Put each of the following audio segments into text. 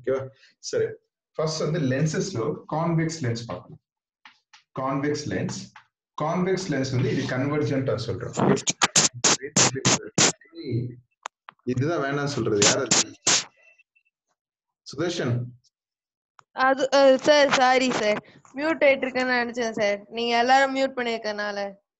ஓகேவா சரி ஃபர்ஸ்ட் வந்து லென்சஸ்ல கான்வெக்ஸ் லென்ஸ் பார்க்கலாம் கான்வெக்ஸ் லென்ஸ் கான்வெக்ஸ் லென்ஸ் வந்து இது கன்வர்ஜென்ட் சொல்றோம் இதுதான் வேணாம்னு சொல்றது யார் அது சுதர்ஷன் அது சார் சாரி சார் மியூட் ஆயிட்டு இருக்கேன்னு நினைச்சேன் சார் நீங்க எல்லாரும் மியூட் பண்ணிருக்கனால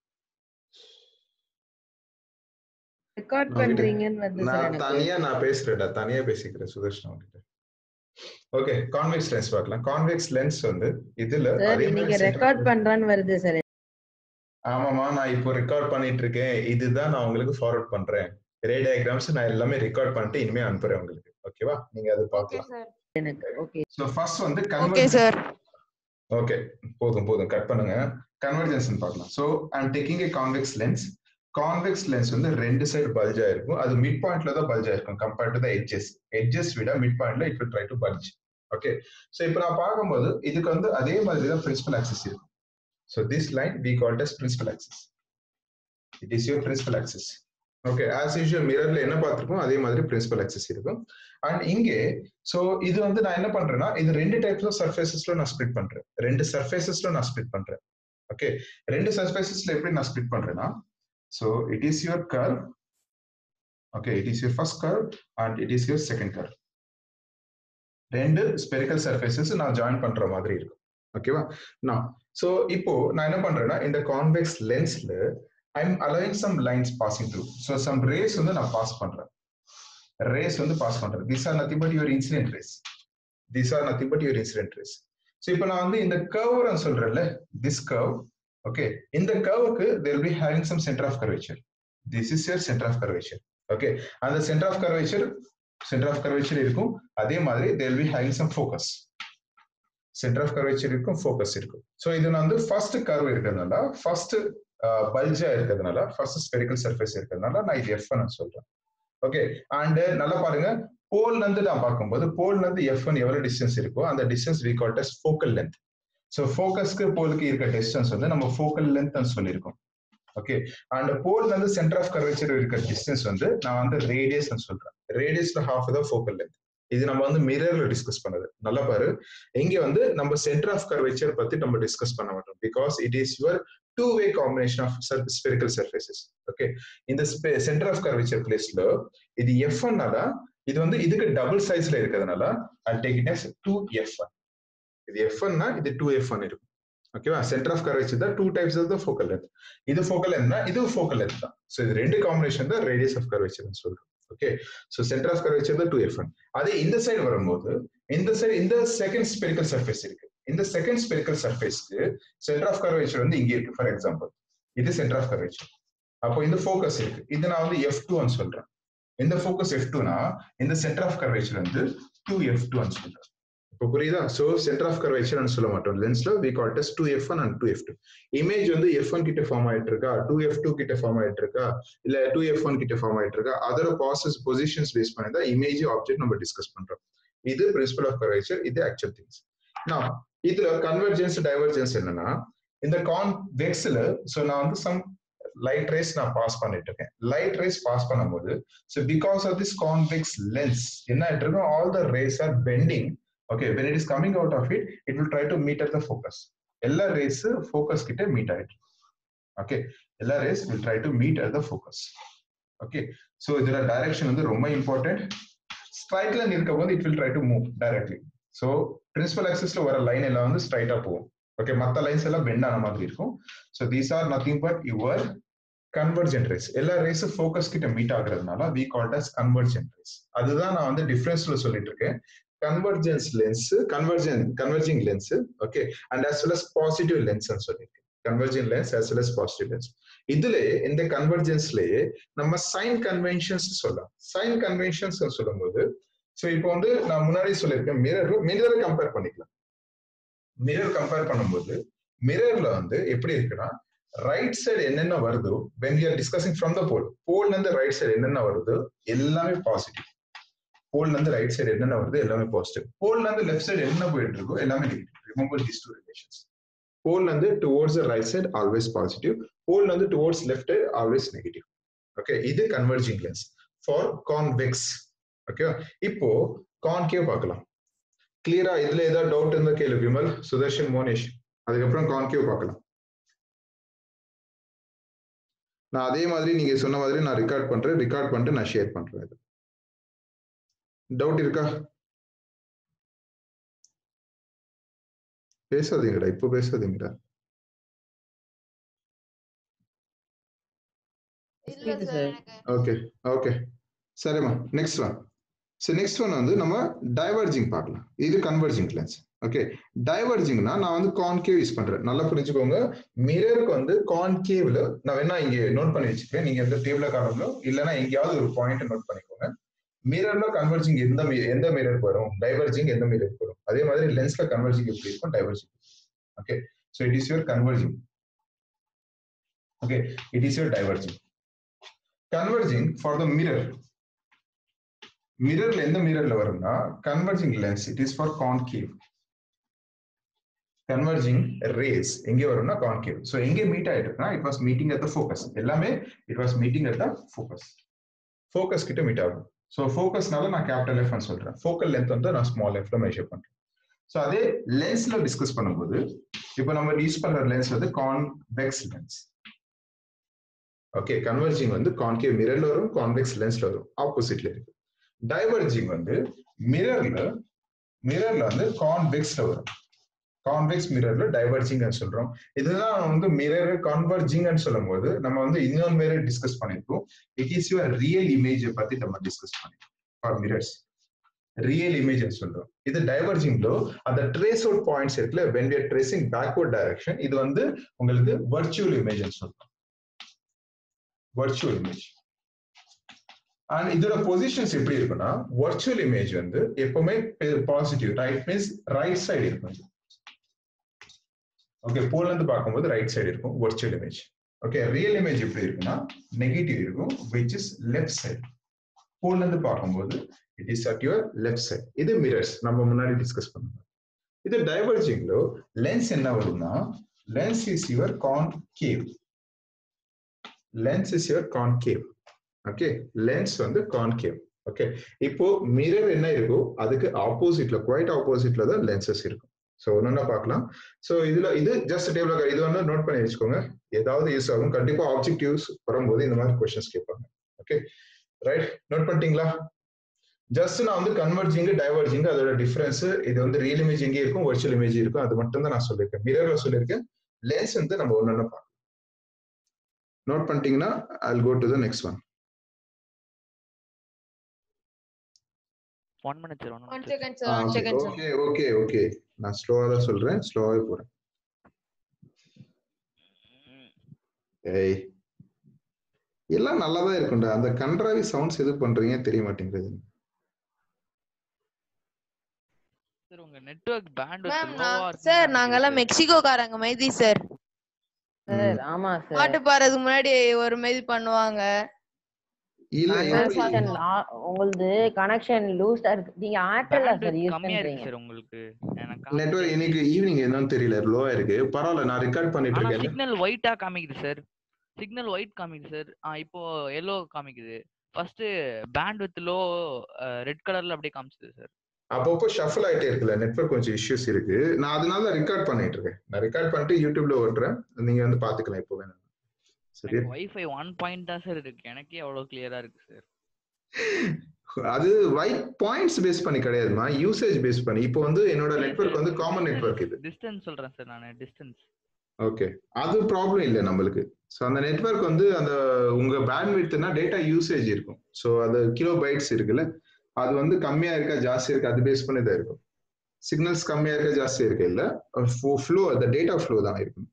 ரெக்கார்ட் நான் கிட்ட- பண்றீங்கன்னு வந்து சார் நான் எனக்கு தனியா நான் பேசுறேன்டா தனியா பேசிக்கிறேன் சுதர்ஷன் கிட்ட ஓகே கான்வெக்ஸ் லென்ஸ் பார்க்கலாம் கான்வெக்ஸ் லென்ஸ் வந்து இதுல சார் அதே நீங்க மாதிரி ரெக்கார்ட் center- பண்றான்னு வருது சார் ஆமாமா நான் இப்போ ரெக்கார்ட் பண்ணிட்டு இருக்கேன் இதுதான் நான் உங்களுக்கு ஃபார்வர்ட் பண்றேன் ரே டயக்ராம்ஸ் நான் எல்லாமே ரெக்கார்ட் பண்ணிட்டு இனிமே அனுப்புறேன் உங்களுக்கு ஓகேவா நீங்க அது ஓகே பார்க்கலாம் சார் எனக்கு ஓகே ஸோ ஃபர்ஸ்ட் வந்து ஓகே கன்வர்ஜென்ஸ் சார் ஓகே போதும் போதும் கட் பண்ணுங்க கன்வர்ஜென்ஸ் பார்க்கலாம் so I'm taking a convex lens convex lens வந்து ரெண்டு சைடு பல்ஜா இருக்கும் அது மிட் பாயிண்ட்ல தான் பல்ஜா இருக்கும் compared to the edges edges விட மிட் பாயிண்ட்ல it will try to bulge okay so இப்போ நான் பார்க்கும்போது இதுக்கு வந்து அதே மாதிரி தான் பிரின்சிபல் ஆக்சிஸ் இருக்கும் so this line we called as principal axis it is your principal axis okay as usual மிரர்ல என்ன பார்த்திருக்கோம் அதே மாதிரி பிரின்சிபல் ஆக்சிஸ் இருக்கும் அண்ட் இங்கே சோ இது வந்து நான் என்ன பண்றேன்னா இது ரெண்டு டைப்ஸ் ஆஃப் சர்ஃபேசஸ்ல நான் ஸ்ப்ளிட் பண்றேன் ரெண்டு சர்ஃபேசஸ்ல நான் ஸ்ப்ளிட் பண்றேன் ஓகே ரெண்டு சர்ஃபேசஸ்ல எப்படி நான் ஸ்ப்ளிட் பண்றேன்னா so it is your curve okay it is your first curve and it is your second curve ரெண்டு ஸ்பெரிக்கல் சர்ஃபேசஸ் நான் ஜாயின் பண்ற மாதிரி இருக்கும் ஓகேவா நான் சோ இப்போ நான் என்ன பண்றேன்னா இந்த கான்வெக்ஸ் லென்ஸ்ல I am allowing some lines passing through so some rays வந்து நான் பாஸ் பண்றேன் ரேஸ் வந்து பாஸ் பண்றேன் this are nothing but your incident rays this are nothing but your incident rays so இப்போ நான் வந்து இந்த கர்வ் நான் சொல்றேன்ல திஸ் கர்வ் ஓகே இந்த கர்வுக்கு there be having some centre of curvature this is yr centre of curvature okay அந்த centre of curvature centre of curvature இருக்கும் அதே மாதிரி there be having some focus centre of curvature இருக்கும் focus இருக்கும் so இது நான் வந்து ஃபர்ஸ்ட் கர்வ் இருக்கிறதுனால ஃபர்ஸ்ட் பல்ஜா இருக்கிறதுனால ஃபர்ஸ்ட் ஸ்பெரிக்கல் சர்ஃபேஸ் இருக்கிறதுனால நான் இது எஃப் நான் சொல்றேன் ஓகே அண்ட் நல்லா பாருங்க போல்ல இருந்து நான் பார்க்கும்போது போல்ல இருந்து எஃப் எவ்வளவு டிஸ்டன்ஸ் இருக்கோ அந்த distance we called as focal length so ஃபோக்கஸ்க்கு போலுக்கு இருக்க டிஸ்டன்ஸ் வந்து நம்ம ஃபோக்கல் லென்த் சொல்லியிருக்கோம் ஓகே அண்ட் போல்ல இருந்து சென்டர் ஆஃப் கர்வேச்சர் இருக்க டிஸ்டன்ஸ் வந்து நான் வந்து ரேடியஸ் சொல்றேன் ரேடியஸ்ல ஹாஃப் தான் ஃபோக்கல் லென்த் இது நம்ம வந்து மிரர்ல டிஸ்கஸ் பண்ணது நல்லா பாரு இங்க வந்து நம்ம சென்டர் ஆஃப் கர்வேச்சர் பத்தி நம்ம டிஸ்கஸ் பண்ண மாட்டோம் because it is your two way combination of spherical surfaces okay இந்த சென்டர் ஆஃப் கர்வேச்சர் பிளேஸ்ல இது எஃப் தான் இது வந்து இதுக்கு டபுள் சைஸ்ல இருக்கிறதுனால I take it as two F one இது எஃப் ஒன்னா இது டூ எஃப் ஒன் இருக்கும் ஓகேவா சென்டர் ஆஃப் கர்வேச்சர் தான் two types of the focal length இது ஃபோக்கல் லென்த் தான் இது ஃபோக்கல் லென்த் தான் ஸோ இது ரெண்டு காம்பினேஷன் தான் ரேடியஸ் ஆஃப் கர்வேச்சர்னு சொல்றோம் okay so centre of curvature தான் டூ எஃப் ஒன் அதே இந்த சைடு வரும்போது இந்த சைடு இந்த செகண்ட் ஸ்பெரிக்கல் சர்ஃபேஸ் இருக்கு இந்த செகண்ட் ஸ்பெரிக்கல் சர்ஃபேஸ்க்கு சென்டர் ஆஃப் கர்வேச்சர் வந்து இங்க இருக்கு ஃபார் எக்ஸாம்பிள் இது சென்டர் ஆஃப் கர்வேச்சர் அப்போ இந்த ஃபோக்கஸ் இருக்கு இது நான் வந்து எஃப் டூன்னு சொல்றேன் இந்த ஃபோக்கஸ் எஃப் டூனா இந்த சென்டர் ஆஃப் கர்வேச்சர் வந்து டூ எஃப் டூன்னு சொல்றேன் இப்போ புரியுதா சோ சென்டர் ஆஃப் கர்வேச்சர் சொல்ல மாட்டோம் லென்ஸ்ல we call this two F one and two F two image வந்து எஃப் ஒன் கிட்ட ஃபார்ம் ஆயிட்டு இருக்கா டூ எஃப் டூ கிட்ட ஃபார்ம் ஆயிட்டு இருக்கா இல்ல டூ எஃப் ஒன் கிட்ட ஃபார்ம் ஆயிட்டு இருக்கா அதோட ப்ராசஸ் பொசிஷன்ஸ் பேஸ் பண்ணி தான் இமேஜ் ஆப்ஜெக்ட் நம்ம டிஸ்கஸ் பண்றோம் இது பிரின்சிபல் ஆஃப் கர்வேச்சர் இது ஆக்சுவல் திங்ஸ் நான் இதுல கன்வர்ஜென்ஸ் டைவர்ஜென்ஸ் என்னன்னா இந்த கான்வெக்ஸ்ல சோ நான் வந்து சம் லைட் ரேஸ் நான் பாஸ் பண்ணிட்டு இருக்கேன் லைட் ரேஸ் பாஸ் பண்ணும்போது so because of this convex lens என்ன ஆயிட்டு இருக்கும் all the rays are bending okay when it is coming out of it it will try to meet at the focus எல்லா rays focus கிட்ட meet ஆயிட்டு okay எல்லா rays will try to meet at the focus okay so இதுல direction வந்து ரொம்ப important straight line இருக்கும் போது it will try to move directly so principal ஆக்சிஸ்ல வர லைன் எல்லாம் வந்து ஸ்ட்ரைட்டா போகும் ஓகே மற்ற லைன்ஸ் எல்லாம் பெண்ட் ஆன மாதிரி இருக்கும் so these are nothing but your convergent rays எல்லா ரேஸும் ஃபோக்கஸ் கிட்ட மீட் ஆகுறதுனால we called as convergent rays அதுதான் நான் வந்து டிஃபரன்ஸ்ல சொல்லிட்டு இருக்கேன் convergence lens converge converging lens okay and as well as positive lens சொல்லியிருக்கேன் converging lens as well as positive lens இதுல இந்த கன்வர்ஜென்ஸ்லயே நம்ம சைன் கன்வென்ஷன்ஸ் சொல்லலாம் சைன் கன்வென்ஷன்ஸ் சொல்லும்போது ஸோ இப்போ வந்து நான் முன்னாடி சொல்லியிருக்கேன் மிரர் மிரரை கம்பேர் பண்ணிக்கலாம் மிரர் கம்பேர் பண்ணும்போது மிரர்ல வந்து எப்படி இருக்குன்னா ரைட் சைடு என்னென்ன வருதோ when you are discussing from the pole போல்ல இருந்து ரைட் சைடு என்னென்ன வருதோ எல்லாமே பாசிட்டிவ் போல்ல இருந்து ரைட் சைடு என்னென்ன வருது எல்லாமே பாசிட்டிவ் போல்ல இருந்து லெஃப்ட் சைடு என்ன போயிட்டு இருக்கோ எல்லாமே negative remember this two relations போல்ல இருந்து towards the right side always positive போல்ல இருந்து towards left always negative okay இது converging lens for convex okay இப்போ கான்கேவ் பார்க்கலாம் கிளியரா இதுல ஏதாவது டவுட் இருந்தா கேளு விமல் சுதர்ஷன் மோனிஷ் அதுக்கப்புறம் கான்கேவ் பார்க்கலாம் நான் அதே மாதிரி நீங்க சொன்ன மாதிரி நான் ரெக்கார்ட் பண்றேன் ரெக்கார்ட் பண்ணிட்டு நான் ஷேர் பண்றேன் இது டவுட் இருக்கா பேசாதீங்கடா இப்போ பேசாதீங்கடா இல்ல புரியுது சார் sir. எனக்கு ஓகே ஓகே சரிம்மா next one so next one வந்து நம்ம டைவர்ஜிங் பார்க்கலாம் இது கன்வர்ஜிங் லென்ஸ் ஓகே டைவர்ஜிங்னா நான் வந்து கான்கேவ் யூஸ் பண்றேன் நல்லா புரிஞ்சுக்கோங்க மிரருக்கு வந்து கான்கேவ்ல நான் வேணா இங்க நோட் பண்ணி வச்சுக்கிறேன் நீங்க எந்த டேபிள காலம்லோ இல்லைன்னா எங்கேயாவது ஒரு பாயிண்ட் நோட் பண்ணிக்கோங்க மிரர்ல கன்வர்ஜிங் எந்த mi- எந்த மிரருக்கு வரும் டைவர்ஜிங் எந்த மிரருக்கு வரும் அதே மாதிரி லென்ஸ்ல கன்வர்ஜிங் எப்படி இருக்கும் diverging okay so it is your converging okay it is your diverging converging for the mirror மிரர்ல எந்த மிரர்ல வரும்னா converging lens it is for concave converging rays எங்க வரும்னா கான்கேவ் சோ எங்க மீட் ஆயிட்டு இருக்குன்னா it was meeting at the focus எல்லாமே it was meeting at the focus focus கிட்ட மீட் ஆகும் ஸோ ஃபோக்கஸ்னால நான் கேபிட்டல் எஃப் சொல்றேன் ஃபோக்கல் லென்த் வந்து நான் ஸ்மால் எஃப்ல மெஷர் பண்றேன் ஸோ அதே லென்ஸ்ல டிஸ்கஸ் பண்ணும்போது இப்போ நம்ம யூஸ் பண்ற லென்ஸ் வந்து கான்வெக்ஸ் லென்ஸ் ஓகே கன்வர்ஜிங் வந்து கான்கேவ் மிரர்ல வரும் கான்வெக்ஸ் லென்ஸ்ல வரும் ஆப்போசிட்ல இருக்கு டைவர்ஜிங் வந்து மிரர்ல மிரர்ல வந்து கான்வெக்ஸ்ல வரும் கான்வெக்ஸ் மிரர்ல டைவர்ஜிங் சொல்றோம் இதுதான் வந்து மிரர் கான்வர்ஜிங் சொல்லும் போது நம்ம வந்து இன்னொரு மிரர் டிஸ்கஸ் பண்ணிருக்கோம் it is your real image பத்தி நம்ம டிஸ்கஸ் பண்ணிருக்கோம் ஃபார் மிரர்ஸ் ரியல் இமேஜ் சொல்றோம் இது டைவர்ஜிங்லோ அந்த ட்ரேஸ் அவுட் பாயிண்ட்ஸ் இருக்குல்ல when we tracing backward direction இது வந்து உங்களுக்கு வர்ச்சுவல் இமேஜ் சொல்றோம் வர்ச்சுவல் இமேஜ் அண்ட் இதோட பொசிஷன்ஸ் எப்படி இருக்குன்னா வர்ச்சுவல் இமேஜ் வந்து எப்பவுமே positive right means right side இருக்கும் ஓகே போல இருந்து பார்க்கும்போது ரைட் சைடு இருக்கும் virtual image okay real image எப்படி இருக்குன்னா நெகட்டிவ் இருக்கும் விச் இஸ் லெஃப்ட் சைடு போல இருந்து பார்க்கும்போது it is at your left side இது மிரர்ஸ் நம்ம முன்னாடி டிஸ்கஸ் பண்ணுவோம் இது டைவர்ஜிங்ல லென்ஸ் என்ன வரும்னா lens is your concave lens is your concave okay lens வந்து கான்கேவ் ஓகே இப்போ மிரர் என்ன இருக்கோ அதுக்கு ஆப்போசிட்ல குவைட் ஆப்போசிட்ல தான் லென்சஸ் இருக்கும் ஸோ ஒன்னொன்னா பார்க்கலாம் ஸோ இதுல இது ஜஸ்ட் டேபிள் இது வந்து நோட் பண்ணி வச்சுக்கோங்க ஏதாவது யூஸ் ஆகும் கண்டிப்பா ஆப்ஜெக்டிவ்ஸ் வரும்போது இந்த மாதிரி கொஸ்டின்ஸ் கேட்பாங்க ஓகே ரைட் நோட் பண்ணிட்டீங்களா ஜஸ்ட் நான் வந்து கன்வர்ஜிங் டைவர்ஜிங் அதோட டிஃபரன்ஸ் இது வந்து ரியல் இமேஜ் எங்கே இருக்கும் வர்ச்சுவல் இமேஜ் இருக்கும் அது மட்டும் தான் நான் சொல்லியிருக்கேன் மிரர்ல சொல்லியிருக்கேன் லென்ஸ் வந்து நம்ம ஒன்னொன்னு பார்க்கலாம் நோட் பண்ணிட்டீங்கன்னா I go to the next one one minute sir one one minute second sir one second sir okay okay okay நான் ஸ்லோவா தான் சொல்றேன் ஸ்லோவாவே போறேன் ஏய் எல்லாம் நல்லா தான் இருக்கும்டா அந்த கன்றாவி சவுண்ட்ஸ் எது பண்றீங்க தெரிய மாட்டேங்குது சார் உங்க நெட்வொர்க் பேண்ட் மேம் நான் சார் நாங்கெல்லாம் மெக்சிகோக்காரங்க மைதி சார் சார் ஆமா சார் பாட்டு பாடுறதுக்கு முன்னாடி ஒரு மாதிரி பண்ணுவாங்க இல்ல எப்படி- கனெக்ஷன் உங்களது கனெக்ஷன் லூஸா இருக்கு நீங்க ஏர்டெல் சார் யூஸ் கம்மியா இருக்கு பண்றீங்க சார் உங்களுக்கு எனக்கு நெட்வொர்க் இன்னைக்கு ஈவினிங் என்னன்னு தெரியல லோவா இருக்கு பரவாயில்ல நான் ரெக்கார்ட் பண்ணிட்டு ஆனா இருக்கேன் சிக்னல் ஒயிட்டா காமிக்குது சார் சிக்னல் ஒயிட் காமிக்குது சார் இப்போ எல்லோ காமிக்குது first band with low red கலர்ல அப்படியே காமிச்சது சார் அப்பப்போ ஷஃபிள் ஆயிட்டே இருக்குல்ல நெட்வொர்க் கொஞ்சம் இஷ்யூஸ் இருக்கு நான் அதனால ரெக்கார்ட் பண்ணிட்டு இருக்கேன் நான் ரெக்கார்ட் பண்ணிட்டு யூடியூப்ல ஓட்டுறேன் நீங்க வந்து பாத்துக்கலாம் இப்போ வேணும் சரி வைஃபை ஒன் பாயிண்ட் தான் சார் இருக்கு எனக்கே அவ்வளவு கிளியரா இருக்கு சார் அது ஒயிட் பாயிண்ட்ஸ் பேஸ் பண்ணி கிடையாதுமா யூசேஜ் பேஸ் பண்ணி இப்போ வந்து என்னோட நெட்வொர்க் வந்து காமன் நெட்வொர்க் இது டிஸ்டன்ஸ் சொல்றேன் சார் நான் டிஸ்டன்ஸ் ஓகே அது ப்ராப்ளம் இல்லை நம்மளுக்கு ஸோ அந்த நெட்வொர்க் வந்து அந்த உங்க பேண்ட்விட்னா டேட்டா யூசேஜ் இருக்கும் ஸோ அது கிலோ பைட்ஸ் இருக்குல்ல அது வந்து கம்மியா இருக்கா ஜாஸ்தியா இருக்கு அது பேஸ் பண்ணி தான் இருக்கும் சிக்னல்ஸ் கம்மியா இருக்கா ஜாஸ்தியா இருக்கு இல்ல ஃப்ளோ அந்த டேட்டா ஃப்ளோ தான் இருக்கும்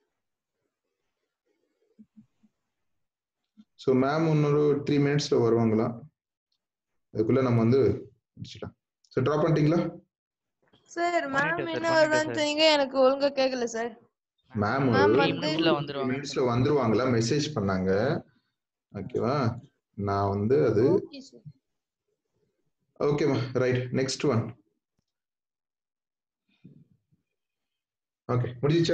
ஸோ மேம் இன்னொரு த்ரீ மினிட்ஸ்ல வருவாங்களா அதுக்குள்ள நம்ம வந்து முடிச்சிடலாம் ஸோ ட்ராப் பண்ணிட்டீங்களா சார் மேம் பண்ணிட்டேன் sir, என்ன பண்ணிட்டேன் வருவான்னு sir. சொன்னீங்க எனக்கு ஒழுங்கா கேக்கல சார் மேம் Ma'am ஒரு வந்து- மினிட்ஸ்ல வந்துருவாங்க மினிட்ஸ்ல வந்துருவாங்களா மெசேஜ் பண்ணாங்க ஓகேவா நான் வந்து அது ஓகே சார் ஓகேமா ரைட் நெக்ஸ்ட் ஒன் ஓகே முடிஞ்சிச்சா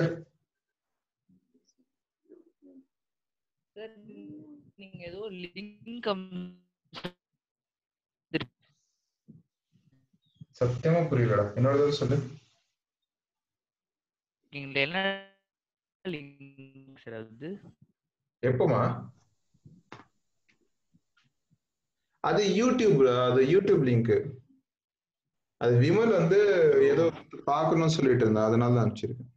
சார் நீங்க ஏதோ லிங்க் சத்தியமா புரியலடா என்னோட தடவை சொல்லு இங்க என்ன லிங்க் சார் அது எப்போமா அது யூடியூப் அது யூடியூப் லிங்க் அது விமல் வந்து ஏதோ பார்க்கணும்னு சொல்லிட்டு இருந்தா அதனால தான் அனுப்பிச்சிருக்கேன்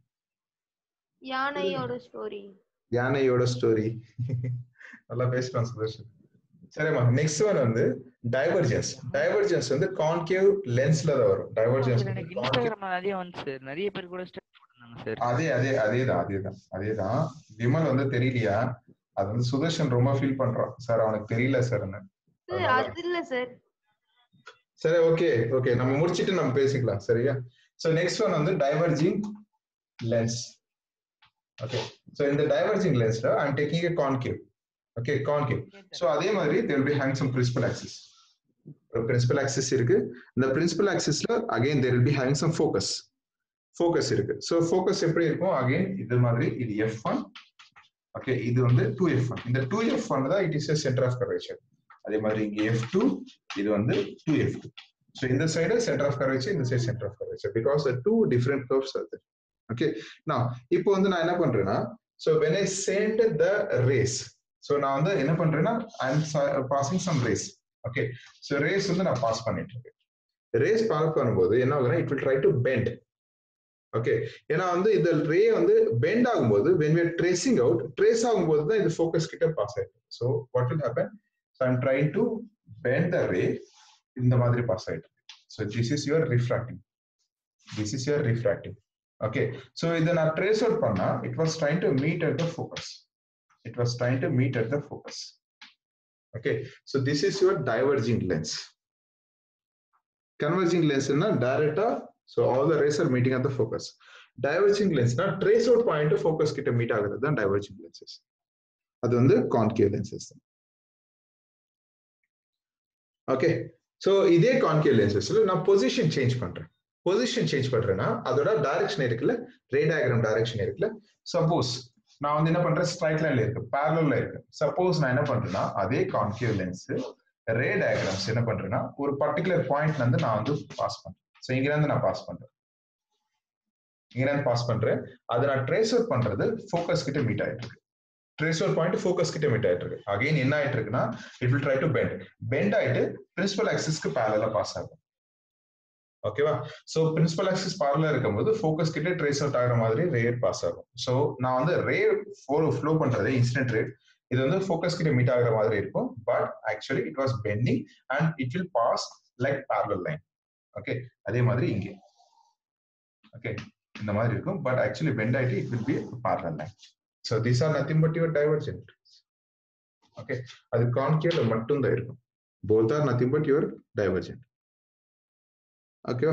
யானையோட ஸ்டோரி யானையோட ஸ்டோரி நல்லா பேசுறான் சுதர்ஷன் சரிம்மா நெக்ஸ்ட் ஒன் வந்து டைவர்ஜென்ஸ் டைவர்ஜென்ஸ் வந்து கான்கேவ் லென்ஸ்ல தான் வரும் டைவர்ஜென்ஸ் எனக்கு இன்ஸ்டாகிராம்ல நிறைய வந்து சார் நிறைய பேர் கூட ஸ்டெப் போட்டிருந்தாங்க சார் அதே அதே அதேதான் அதேதான் அதேதான் விமல் வந்து தெரியலையா அது வந்து சுதர்ஷன் ரொம்ப ஃபீல் பண்றான் சார் அவனுக்கு தெரியல சார்னு சார் அது இல்ல சார் சரி ஓகே ஓகே நம்ம முடிச்சிட்டு நம்ம பேசிக்கலாம் சரியா சோ நெக்ஸ்ட் ஒன் வந்து டைவர்ஜிங் லென்ஸ் ஓகே சோ இந்த டைவர்ஜிங் லென்ஸ்ல I am taking a concave okay concave so அதே மாதிரி there be hang some principal axis ஒரு பிரின்சிபல் ஆக்சிஸ் இருக்கு இந்த பிரின்சிபல் ஆக்சிஸ்ல again there will be hang some focus focus இருக்கு சோ ஃபோக்கஸ் எப்படி இருக்கும் அகைன் இது மாதிரி இது எஃப் ஒன் ஓகே இது வந்து டூ எஃப் ஒன் இந்த டூ எஃப் ஒன் தான் it is centre of curvature அதே மாதிரி இங்க எஃப் டூ இது வந்து டூ எஃப் டூ ஸோ இந்த சைடு சென்டர் ஆஃப் கர்வேச்சர் இந்த side centre of curvature because two different curves அது ஓகே நான் இப்போ வந்து நான் என்ன பண்றேன்னா so when I send the rays so நான் வந்து என்ன பண்றேன்னா I am passing some rays okay so rays வந்து நான் பாஸ் பண்ணிட்டு இருக்கேன் ரேஸ் பாஸ் பண்ணும்போது என்ன ஆகுதுன்னா it will try to bend okay ஏன்னா வந்து இந்த ரே வந்து பெண்ட் ஆகும்போது when we are tracing out trace ஆகும்போது தான் இது ஃபோக்கஸ் கிட்ட பாஸ் ஆயிருக்கு so what will happen so I'm trying to bend the ray இந்த மாதிரி பாஸ் ஆயிட்டு so this is your refracting this is your refracting okay so இதை நான் ட்ரேஸ் அவுட் பண்ணா it was trying to meet at the focus it was trying to meet at the focus okay so this is your diverging lens converging லென்ஸ்னா டைரக்டா so all the rays are meeting at the focus diverging லென்ஸ்னா trace out point focus கிட்ட meet ஆகுறது தான் diverging lenses அது வந்து concave lenses தான் okay so இதே கான்கேவ் லென்சஸ்ல நான் பொசிஷன் சேஞ்ச் பண்றேன் பொசிஷன் சேஞ்ச் பண்றேன்னா அதோட டைரக்ஷன் இருக்குல்ல ரே டயக்ராம் டைரக்ஷன் இருக்குல்ல சப்போஸ் நான் வந்து என்ன பண்றேன் ஸ்ட்ரைட் லைன்ல இருக்கு பேரலல்ல இருக்கு சப்போஸ் நான் என்ன பண்றேன்னா அதே கான்கேவ் லென்ஸ் ரே டயக்ராம்ஸ் என்ன பண்றேன்னா ஒரு பர்டிகுலர் பாயிண்ட்ல இருந்து நான் வந்து பாஸ் பண்றேன் ஸோ இங்க இருந்து நான் பாஸ் பண்றேன் இங்க இருந்து பாஸ் பண்றேன் அதை நான் ட்ரேஸ் அவுட் பண்றது ஃபோக்கஸ் கிட்ட மீட் ஆயிட்டு இருக்கு ட்ரேஸ் அவுட் பாயிண்ட் ஃபோக்கஸ் கிட்ட மீட் ஆயிட்டு இருக்கு அகைன் என்ன ஆயிட்டு இருக்குன்னா it will try to bend bend ஆயிட்டு பிரின்சிபல் ஆக்சிஸ்க்கு பேரலா பாஸ் ஆகும் ஓகேவா சோ பிரின்சிபல் ஆக்சிஸ் பார்லர் இருக்கும்போது ஃபோக்கஸ் கிட்ட ட்ரேஸ் அவுட் ஆகிற மாதிரி ரேட் பாஸ் ஆகும் சோ நான் வந்து ரே ஃப்ளோ பண்றது இன்ஸ்டன்ட் ரேட் இது வந்து ஃபோக்கஸ் கிட்ட மீட் ஆகிற மாதிரி இருக்கும் but actually it was bending and it will pass like parallel line okay அதே மாதிரி இங்கே ஓகே இந்த மாதிரி இருக்கும் பட் ஆக்சுவலி பெண்ட் ஆயிட்டு it will be parallel line so these are nothing but your divergent okay அது கான்கேவ்ல மட்டும் தான் இருக்கும் both are nothing but your divergent ஓகேவா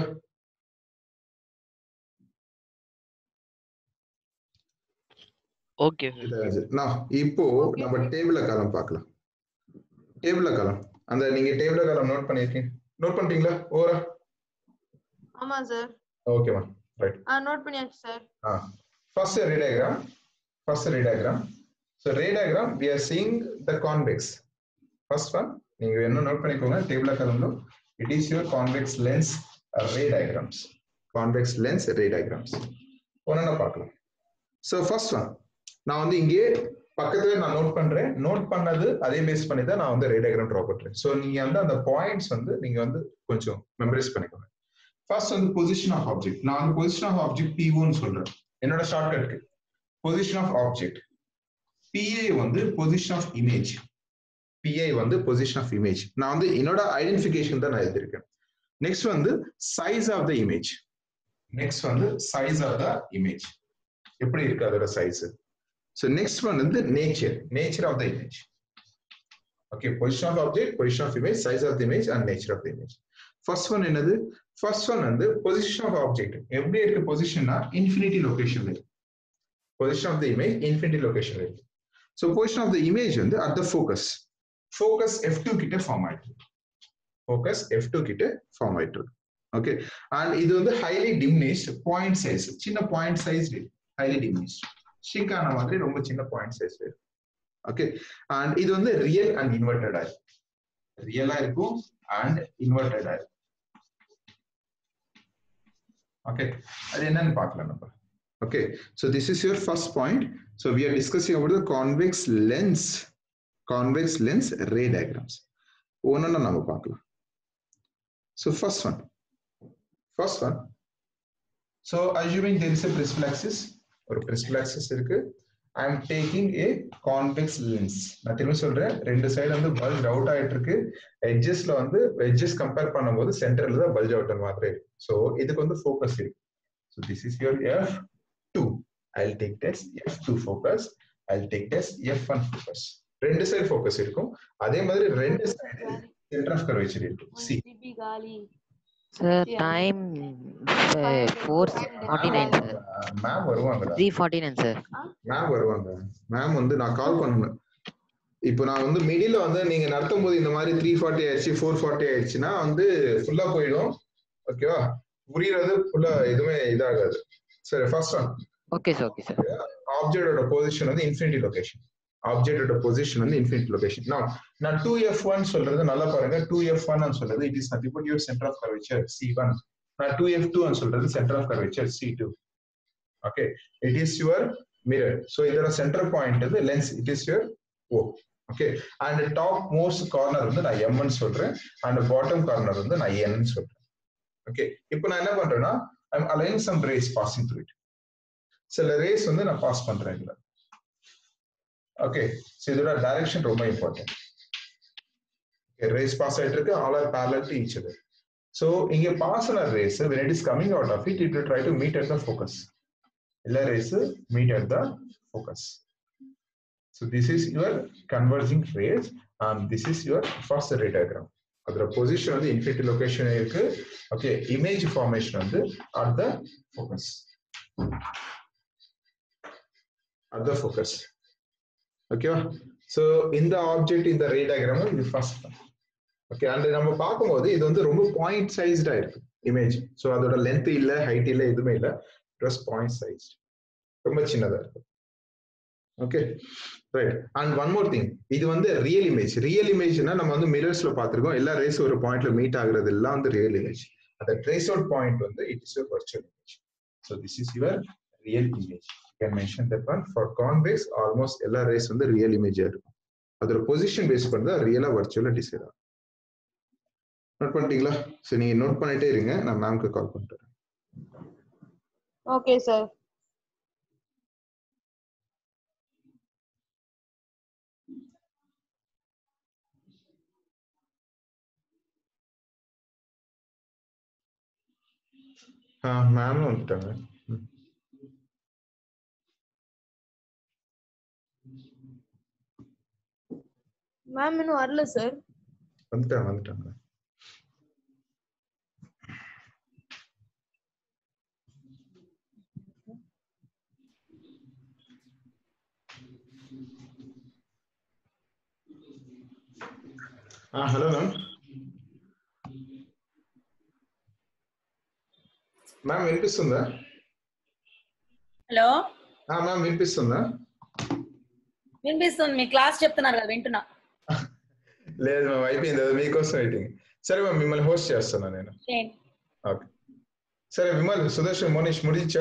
ஓகே நான் இப்போ நம்ம டேபிள் காலம் பார்க்கலாம் டேபிள் காலம் அந்த நீங்க டேபிள் காலம் நோட் பண்ணிருக்கீங்க நோட் பண்ணிட்டீங்களா ஓரா ஆமா சார் ஓகேமா ரைட் ஆ நோட் பண்ணியாச்சு சார் ஆ first ray diagram first ray diagram so ray diagram we are seeing the convex first one நீங்க என்ன நோட் பண்ணிக்கோங்க டேபிள் காலம்ல it is your convex lens ray diagrams convex lens ray diagrams ஒன்னா பார்க்கலாம் ஸோ ஃபர்ஸ்ட் ஒன் நான் வந்து இங்கே பக்கத்துல நான் நோட் பண்றேன் நோட் பண்ணது அதே பேஸ் பண்ணி தான் நான் வந்து ரே டயக்ராம் ட்ரா பண்றேன் ஸோ நீங்க வந்து அந்த பாயிண்ட்ஸ் வந்து நீங்க வந்து கொஞ்சம் மெமரைஸ் பண்ணிக்கோங்க ஃபர்ஸ்ட் வந்து பொசிஷன் ஆஃப் ஆப்ஜெக்ட் நான் வந்து பொசிஷன் ஆஃப் ஆப்ஜெக்ட் பிஓன்னு சொல்றேன் என்னோட ஷார்ட்கட்க்கு பொசிஷன் ஆஃப் ஆப்ஜெக்ட் பிஏ வந்து பொசிஷன் ஆஃப் இமேஜ் பிஐ வந்து பொசிஷன் ஆஃப் இமேஜ் நான் வந்து என்னோட ஐடென்டிஃபிகேஷன் தான் நான் எழுதியிருக்கேன் நெக்ஸ்ட் வந்து size of the image next வந்து சைஸ் ஆஃப் த இமேஜ் எப்படி இருக்கு அதோட சைஸ் ஸோ நெக்ஸ்ட் ஒன் வந்து nature nature of the image okay position of object position of image size of the image and nature of the image first one என்னது first one வந்து position of object எப்படி இருக்கு பொசிஷன்னா infinity லொகேஷன்ல இருக்கு position of the image infinity லொகேஷன்ல இருக்கு so position of the image வந்து at the focus focus F two கிட்ட ஃபார்ம் ஆயிட்டு இருக்கு ஃபோக்கஸ் எஃப் டூ கிட்ட ஃபார்ம் ஆயிட்டு இருக்கு ஓகே அண்ட் இது வந்து ஹைலி டிமினிஷ்ட் பாயிண்ட் சைஸ் சின்ன point size highly diminished shrink ஆன மாதிரி ரொம்ப சின்ன பாயிண்ட் சைஸ் இருக்கு ஓகே அண்ட் இது வந்து ரியல் அண்ட் இன்வெர்டடா இருக்கும் ரியலா இருக்கும் அண்ட் இன்வெர்டடா இருக்கும் ஓகே அது என்னன்னு பார்க்கலாம் நம்ம okay so this is your first point so we are discussing about the convex lens convex lens ray diagrams ஒன்னொன்னு நம்ம பார்க்கலாம் so first one first one so assuming there is a principal axis ஒரு principal axis இருக்கு I am taking a convex lens நான் திரும்ப சொல்றேன் ரெண்டு side வந்து பல்ஜ் அவுட் ஆயிட்டு இருக்கு எட்ஜஸ்ல வந்து எட்ஜஸ் கம்பேர் பண்ணும்போது சென்டர்ல தான் பல்ஜ் அவுட் மாதிரி இருக்கு ஸோ இதுக்கு வந்து ஃபோக்கஸ் இருக்கு so this is your F two I take test F two focus I take test F one focus ரெண்டு சைடு ஃபோக்கஸ் இருக்கும் அதே மாதிரி ரெண்டு சைடு சென்டர் ஆஃப் கர்வேச்சர் இருக்கும் C sir time four forty nine sir ma'am வருவாங்க three forty nine sir ma'am வருவாங்க ma'am வந்து நான் கால் பண்ணணும் இப்போ நான் வந்து மிடில வந்து நீங்க நடத்தும் போது இந்த மாதிரி த்ரீ ஃபார்ட்டி ஆயிடுச்சு ஃபோர் ஃபார்ட்டி ஆயிடுச்சுன்னா வந்து ஃபுல்லா போயிடும் ஓகேவா புரியுறது ஃபுல்லா எதுவுமே இதாகாது சரி first one okay sir okay sir ஆப்ஜெக்டோட பொசிஷன் வந்து இன்ஃபினிட்டி லொகேஷன் ஆப்ஜெக்டோட பொசிஷன் வந்து இன்ஃபினிட்டி லொகேஷன் நான் நான் டூ எஃப் ஒன் சொல்றது நல்லா பாருங்க டூ எஃப் ஒன் சொல்றது it is nothing but your centre of curvature C one நான் டூ எஃப் டூ சொல்றது centre of curvature C two okay it is your mirror so இதோட centre point வந்து lens it is your O okay and top most corner வந்து நான் எம்னு சொல்றேன் and bottom corner வந்து நான் என் சொல்றேன் ஓகே இப்போ நான் என்ன பண்றேன்னா I'm align some rays passing through it சில ரேஸ் வந்து நான் பாஸ் பண்றேன் இதுல ஓகே ஸோ இதோட டைரக்ஷன் ரொம்ப இம்பார்ட்டன்ட் ரேஸ் பாஸ் ஆயிட்டு இருக்கு all are parallel to each other so இங்க பாஸ் ஆன rays when it is coming out of it it will try to meet at the focus எல்லா rays meet at the focus so this is your converging rays and this is your first ray diagram அதோட position வந்து infinity location இருக்கு okay image formation வந்து at the focus at the focus ஓகேவா so இந்த object இந்த ray diagram இது first okay and நம்ம பார்க்கும்போது இது வந்து ரொம்ப பாயிண்ட் சைஸ்டா இருக்கு இமேஜ் ஸோ அதோட லென்த் இல்ல ஹைட் இல்ல எதுவுமே இல்ல இட் வாஸ் பாயிண்ட் சைஸ்ட் ரொம்ப சின்னதா இருக்கு okay right and one more thing இது வந்து ரியல் இமேஜ் ரியல் இமேஜ்னா நம்ம வந்து மிரர்ஸ்ல பார்த்திருக்கோம் எல்லா ரேஸ் ஒரு பாயிண்ட்ல மீட் ஆகுறது எல்லாம் வந்து ரியல் இமேஜ் அந்த ட்ரேஸ் அவுட் பாயிண்ட் வந்து it is your virtual image so this is your real image can mention that one for convex almost எல்லா ரேஸ் வந்து ரியல் இமேஜா இருக்கும் அதோட பொசிஷன் பேஸ் பண்ணி தான் ரியலா வர்ச்சுவலா டிசைட் ஆகும் நோட் பண்ணிட்டீங்களா சரி நீங்க நோட் பண்ணிட்டே இருங்க நான் மேம்க்கு கால் பண்ணிட்டு வரேன் ஓகே சார் ஆ மேமும் வந்துட்டாங்க ம். மேம் இன்னும் வரல சார் வந்துட்டாங்க வந்துட்டாங்க ఆ, హలో మ్యామ్ మ్యామ్ వినిపిస్తుందా హలో ఆ, మ్యామ్ వినిపిస్తుందా వినిపిస్తుంది మీ క్లాస్ చెప్తున్నారు కదా వింటున్నా లేదు మ్యామ్ అయిపోయింది అది మీకోసం వెయిటింగ్ సరే మ్యామ్ మిమ్మల్ని హోస్ట్ చేస్తున్నా నేను చేయండి. ఓకే సరే విమల్ సుదర్శన్ మోనిష్ ముడిచా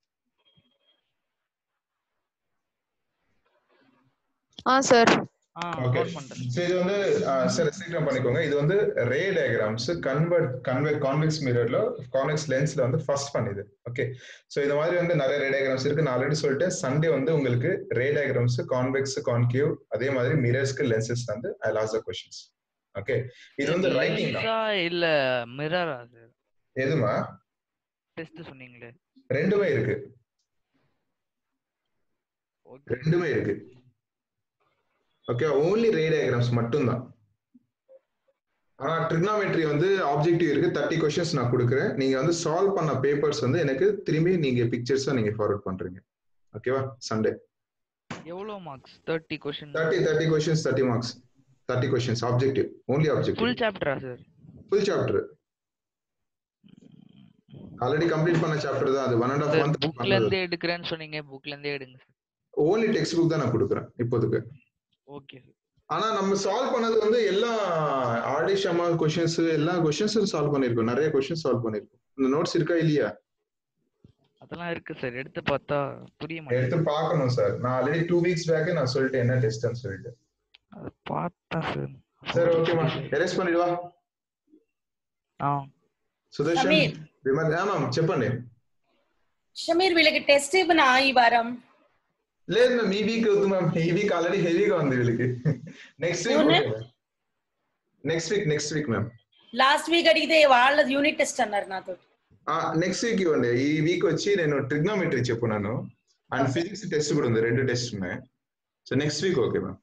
ஆ சார் ஆ ஓகே நோட் பண்றேன் ஸோ இது வந்து ஆஹ் சரி சீக்கிரம் பண்ணிக்கோங்க இது வந்து ரே டயக்ராம்ஸ் கன்வெர்ட் கன்வே கான்வெக்ஸ் மிரர்ல கான்வெக்ஸ் லென்ஸ்ல வந்து ஃபர்ஸ்ட் பண்ணுது ஓகே ஸோ இந்த மாதிரி வந்து நிறைய ரே டயக்ராம்ஸ் இருக்கு நான் ஆல்ரெடி சொல்லிட்டேன் சண்டே வந்து உங்களுக்கு ரே டயக்ராம்ஸ் கான்வெக்ஸ் கான்கேவ் அதே மாதிரி மிரர்ஸ்க்கு லென்சஸ் வந்து I loss the questions okay இது வந்து ரைட்டிங் தான் லென்ஸா இல்ல மிரரா சார் எதுமா டெஸ்ட் சொன்னீங்களே ரெண்டுமே இருக்கு ஓகே ரெண்டுமே இருக்கு ஓகே ஓன்லி ரே டயக்ராம்ஸ் மட்டும்தான் ஆனா ட்ரிக்னாமெட்ரி வந்து ஆப்ஜெக்டிவ் இருக்கு தேர்ட்டி கொஸ்டின்ஸ் நான் கொடுக்குறேன் நீங்க வந்து சால்வ் பண்ண பேப்பர்ஸ் வந்து எனக்கு திரும்பி நீங்க பிக்சர்ஸா நீங்க ஃபார்வர்ட் பண்றீங்க ஓகேவா சண்டே எவ்வளவு marks thirty question thirty thirty questions thirty marks thirty questions objective only objective full சாப்டரா sir full chapter already complete பண்ண சாப்டர் தான் அது one and half sir month புக்ல இருந்தே எடுக்கிறேன்னு சொன்னீங்க புக்ல இருந்தே எடுங்க சார் ஓன்லி டெக்ஸ்ட் புக் தான் நான் கொடுக்குறேன் இப்போதைக்கு ஓகே சார் ஆனா நம்ம சால்வ் பண்ணது வந்து எல்லா ஆடி ஷமா கொஸ்டின்ஸ் எல்லா கொஸ்டின்ஸும் சால்வ் பண்ணிருக்கோம் நிறைய கொஸ்டின் சால்வ் பண்ணிருக்கோம் இந்த நோட்ஸ் இருக்கா இல்லையா அதெல்லாம் இருக்கு சார் எடுத்து பார்த்தா புரிய எடுத்து மாட்டேங்குது பார்க்கணும் சார் நான் ஆல்ரெடி டூ வீக்ஸ் பேக்கே நான் சொல்லிட்டேன் என்ன டெஸ்ட்னு சொல்லிட்டு அது பார்த்தா சார் சரி ஓகேமா ఎరేస్ பண்ணிடுవా ఆ సుదర్శన్ సమీర్. విమల్ ఆ, మ్యామ్ చెప్పండి షమీర్ వీళ్ళకి టెస్ట్ ఇవ్వనా ఈ వారం లేదు మ్యామ్ ఈ వీక్ వద్దు మ్యామ్ ఈ వీక్ ఆల్రెడీ హెవీగా ఉంది వీళ్ళకి నెక్స్ట్ వీక్ అవునా? Next week next week ma'am last week అడిగితే వాళ్ళ యూనిట్ టెస్ట్ అన్నారు నాతో నెక్స్ట్ వీక్ ఇవ్వండి ఈ వీక్ వచ్చి నేను ట్రిగ్నోమెట్రీ చెప్పున్నాను అండ్ ఫిజిక్స్ టెస్ట్ కూడా ఉంది రెండు టెస్ట్ ఉన్నాయి so next week okay ma'am